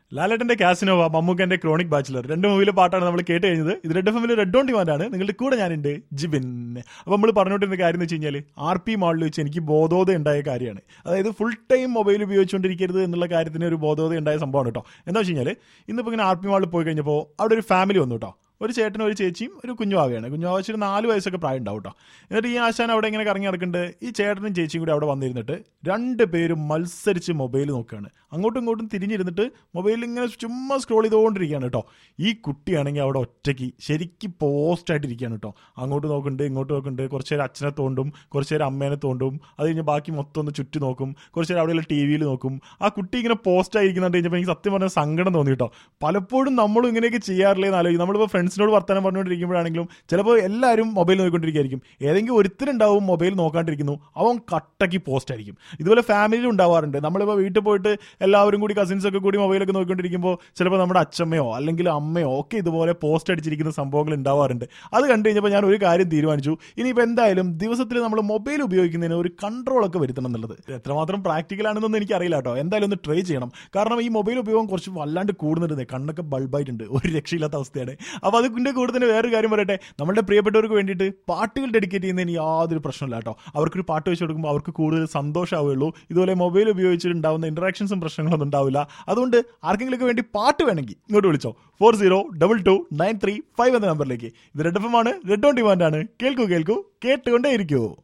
ലാലേട്ടന്റെ Casanova മമ്മൂക്കന്റെ chronic bachelor രണ്ട് മൂവിയിലെ പാട്ടാണ് നമ്മൾ കേട്ട് കഴിഞ്ഞത് ഇത് റെഡ് എഫ് എമ്മിൽ റെഡ് ഓൺ ഡിമാൻഡ് ആണ് നിങ്ങളുടെ കൂടെ ഞാനുണ്ട് ജിബിൻ അപ്പൊ നമ്മൾ പറഞ്ഞുകൊണ്ടിരുന്ന കാര്യം എന്ന് വെച്ച് കഴിഞ്ഞാൽ ആർ പി മാളിൽ വെച്ച് എനിക്ക് ബോധോദയം ഉണ്ടായ കാര്യമാണ് അതായത് ഫുൾ ടൈം മൊബൈൽ ഉപയോഗിച്ചുകൊണ്ടിരിക്കരുത് എന്നുള്ള കാര്യത്തിന് ഒരു ബോധോദയം ഉണ്ടായ സംഭവമാണ് കേട്ടോ എന്താ വെച്ച് കഴിഞ്ഞാൽ ഇന്നിപ്പോൾ ഇങ്ങനെ ആർ പി മാളിൽ പോയി കഴിഞ്ഞപ്പോൾ അവിടെ ഒരു ഫാമിലി വന്നു കേട്ടോ ഒരു ചേട്ടനും ഒരു ചേച്ചിയും ഒരു കുഞ്ഞുവാവയാണ് കുഞ്ഞുവാവ വെച്ചൊരു നാല് വയസ്സൊക്കെ പ്രായം ഉണ്ടാവും കേട്ടോ എന്നിട്ട് ഈ ആശാൻ അവിടെ ഇങ്ങനെ കറങ്ങി നടക്കുന്നുണ്ട് ഈ ചേട്ടനും ചേച്ചിയും കൂടി അവിടെ വന്നിരുന്നിട്ട് രണ്ട് പേരും മത്സരിച്ച് മൊബൈൽ നോക്കുകയാണ് അങ്ങോട്ടും ഇങ്ങോട്ടും തിരിഞ്ഞിരുന്നിട്ട് മൊബൈലിൽ ഇങ്ങനെ ചുമ്മാ സ്ക്രോൾ ചെയ്തുകൊണ്ടിരിക്കുകയാണ് കേട്ടോ ഈ കുട്ടിയാണെങ്കിൽ അവിടെ ഒറ്റയ്ക്ക് ശരിക്കും പോസ്റ്റ് ആയിട്ടിരിക്കുകയാണ് കേട്ടോ അങ്ങോട്ട് നോക്കുന്നുണ്ട് ഇങ്ങോട്ട് നോക്കുന്നുണ്ട് കുറച്ച് നേരം അച്ഛനെ തോണ്ടും കുറച്ച് നേരം അമ്മേനെ തോണ്ടും അത് കഴിഞ്ഞ് ബാക്കി മൊത്തം ഒന്ന് ചുറ്റി നോക്കും കുറച്ച് നേരം അവിടെയുള്ള ടി വിയിൽ നോക്കും ആ കുട്ടി ഇങ്ങനെ പോസ്റ്റ് ആയിരിക്കുന്നുണ്ട് കഴിഞ്ഞപ്പോൾ എനിക്ക് സത്യം പറഞ്ഞ സങ്കടം തോന്നി കേട്ടോ പലപ്പോഴും നമ്മളും ഇങ്ങനെയൊക്കെ ചെയ്യാറില്ലേ എന്ന് ആലോചിക്കും നമ്മളിപ്പോൾ ഫ്രണ്ട്സിനോട് വർത്തമാനം പറഞ്ഞുകൊണ്ടിരിക്കുമ്പോഴാണെങ്കിലും ചിലപ്പോൾ എല്ലാവരും മൊബൈൽ നോക്കിക്കൊണ്ടിരിക്കുകയായിരിക്കും ഏതെങ്കിലും ഒരുത്തരുണ്ടാവും മൊബൈൽ നോക്കാണ്ടിരിക്കുന്നു അവൻ കട്ടക്കി പോസ്റ്റ് ആയിരിക്കും ഇതുപോലെ ഫാമിലിയിൽ ഉണ്ടാവാറുണ്ട് നമ്മളിപ്പോൾ വീട്ടിൽ പോയിട്ട് എല്ലാവരും കൂടി കസിൻസ് ഒക്കെ കൂടി മൊബൈലൊക്കെ നോക്കിക്കൊണ്ടിരിക്കുമ്പോൾ ചിലപ്പോൾ നമ്മുടെ അച്ഛമ്മയോ അല്ലെങ്കിൽ അമ്മയോ ഒക്കെ ഇതുപോലെ പോസ്റ്റ് അടിച്ചിരിക്കുന്ന സംഭവങ്ങൾ ഉണ്ടാവാറുണ്ട് അത് കണ്ടു കഴിഞ്ഞപ്പോൾ ഞാൻ ഒരു കാര്യം തീരുമാനിച്ചു ഇനിയിപ്പോൾ എന്തായാലും ദിവസത്തിൽ നമ്മൾ മൊബൈൽ ഉപയോഗിക്കുന്നതിന് ഒരു കൺട്രോളൊക്കെ വരുത്തണം എന്നുള്ളത് എത്രമാത്രം പ്രാക്ടിക്കൽ ആണെന്നൊന്നും എനിക്കറിയില്ല കേട്ടോ എന്തായാലും ഒന്ന് ട്രൈ ചെയ്യണം കാരണം ഈ മൊബൈൽ ഉപയോഗം കുറച്ച് വല്ലാണ്ട് കൂടുന്നുണ്ട് കണ്ണൊക്കെ ബൾബായിട്ടുണ്ട് ഒരു രക്ഷയില്ലാത്ത അവസ്ഥയാണ് അപ്പോൾ അതിൻ്റെ കൂടെ തന്നെ വേറൊരു കാര്യം പറയട്ടെ നമ്മുടെ പ്രിയപ്പെട്ടവർക്ക് വേണ്ടിയിട്ട് പാട്ടുകൾ ഡെഡിക്കേറ്റ് ചെയ്യുന്നതിന് യാതൊരു പ്രശ്നമില്ല കേട്ടോ അവർക്കൊരു പാട്ട് വെച്ച് കൊടുക്കുമ്പോൾ അവർക്ക് കൂടുതൽ സന്തോഷമാവുള്ളൂ ഇതുപോലെ മൊബൈൽ ഉപയോഗിച്ചിട്ടുണ്ടാവുന്ന ഇന്ററാക്ഷൻസും പ്രശ്നങ്ങളൊന്നും ഉണ്ടാവില്ല അതുകൊണ്ട് ആർക്കെങ്കിലും വേണ്ടി പാട്ട് വേണമെങ്കിൽ ഇങ്ങോട്ട് വിളിച്ചോ four zero double two nine three five എന്ന നമ്പറിലേക്ക് ഇത് റെഡ് എഫ് എം ആണ് റെഡ് ഓൺ ഡിമാൻഡ് ആണ് കേൾക്കൂ കേൾക്കൂ കേട്ടുകൊണ്ടേ ഇരിക്കൂ